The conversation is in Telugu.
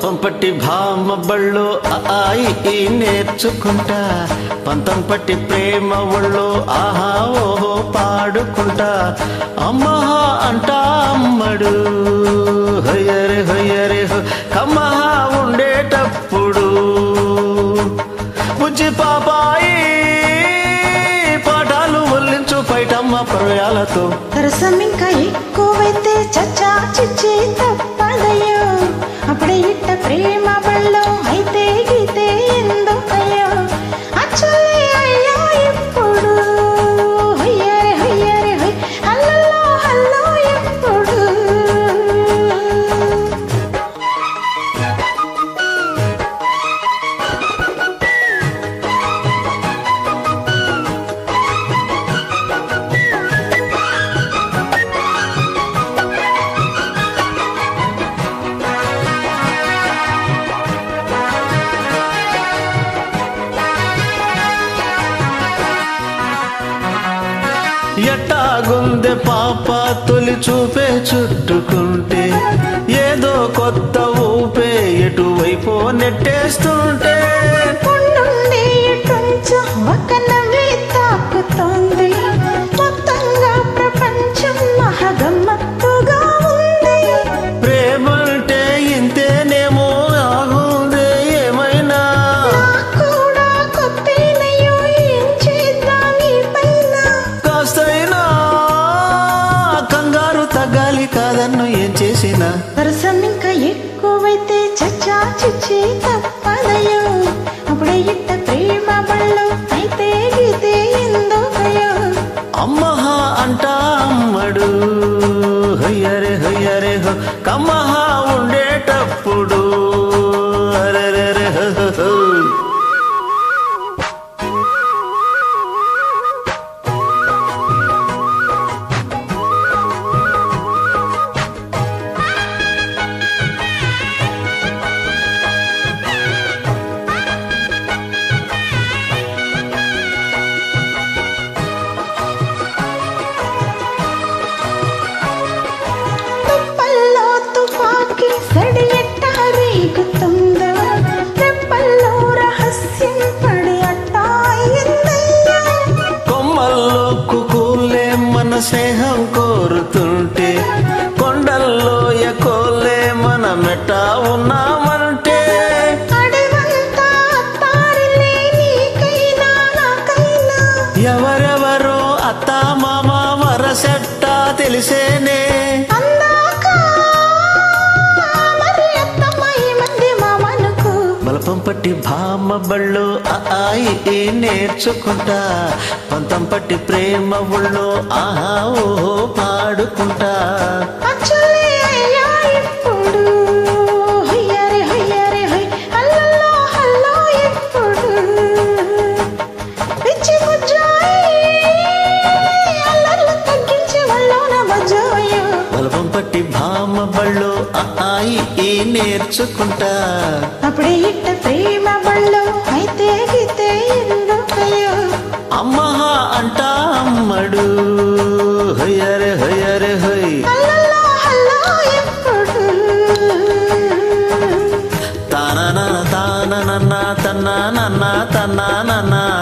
బలపం పట్టి భామ బళ్ళు ఆ ఆయి ఈ నేర్చుకుంటా పంతం పట్టి ప్రేమ ఒళ్ళు ఆహా ఓహో పాడుకుంటా అమ్మహా అంటా అమ్మడు హయ్యరే హయ్యరే హో కమ్మహా ఉండేటప్పుడు బుజ్జి పాపాయి పాఠాలు వల్లించు పైటమ్మ ప్రయాలతో రసం ఇంకా ఎక్కువైతే చచ్చా చిచ్చి తప్పదయ్యో అప్పుడే ఇట్ట ప్రేమ బళ్ళో అయితే గీతే ఎందుకయ్యో అచ్చలే అయ్యో ఇప్పుడు హయ్యరే హయ్యరే హయ్ హల్లల్లో హల్లో ఎప్పుడు ఎట్టాగుందె పాప తొలి చూపే చుట్టుకుంటే ఏదో కొత్త ఊపే ఎటువైపో నెట్టేస్తుంటే ఉండుండి ఇటుంచం ఒక నవ్వి తాకుతోంది మొత్తంగా ప్రపంచం మహగమ్మత్తుగా ఉంది ప్రేమంటే ఇంతేనేమో ఆగుందే ఏమైనా కూడా కొత్తేనయ్యో ఏం చేద్దాం ఈ పైన కాస్తైనా కంగారు తగ్గాలి కాదన్ను ఏం చేసినా రసం ఇంకా ఎక్కువైతే చచ్చా చిచ్చి తప్పదయ్యో అప్పుడే ఇట్ట ప్రేమ బళ్ళు అయితే గీతే ఎందుకయ్యో అమ్మహా అంటా అమ్మడు హయ్యరే హయ్యరే హో కమ్మహా ఉండేటప్పుడు అరెరెరె హో హో హో. తుప్పల్లో తుపాకీ సడి ఎట్టా రేగుతుందో రెప్పల్లో రహస్యం పడి అట్టా అయిందయ్యా కొమ్మల్లో కుకూలే మన స్నేహం కోరుతుంటే కొండల్లో ఎకోలే మన మెట్ట ఉన్నామంటే అడవంతా అత్తారిలే నీకైనా నాకైనా ఎవరెవరో అత్త మామ వరసెట్టా తెలిసేనే అందాక మరి అత్తమ్మ ఈ మధ్య మామనుకు బలపం పట్టి భామ బళ్ళు ఆ ఆయి ఈ నేర్చుకుంటా పంతం పట్టి ప్రేమ ఒళ్ళు ఆహా ఓహో పాడుకుంటా అచ్చలే అయ్యా ఇప్పుడు హయ్యరే హయ్యరే హయ్ హల్లల్లో హల్లో ఇప్పుడు పిచ్చి ముజ్జాయి అల్లర్లు తగ్గించి వాళ్ళోన మజాయు బలపం పట్టి భామ బళ్ళు ఆ ఆయి ఈ నేర్చుకుంటా అప్పుడే ఇట్ట ప్రేమ బళ్ళు అయితే గీతే ఎందుకయ్యో అమ్మహా అంటా అమ్మడు హయ్యరే హయ్యరే హయ్ హల్లల్లో హల్లో ఎప్పుడు తాన తాన నన్న తన్న నన్న తన్న నన్న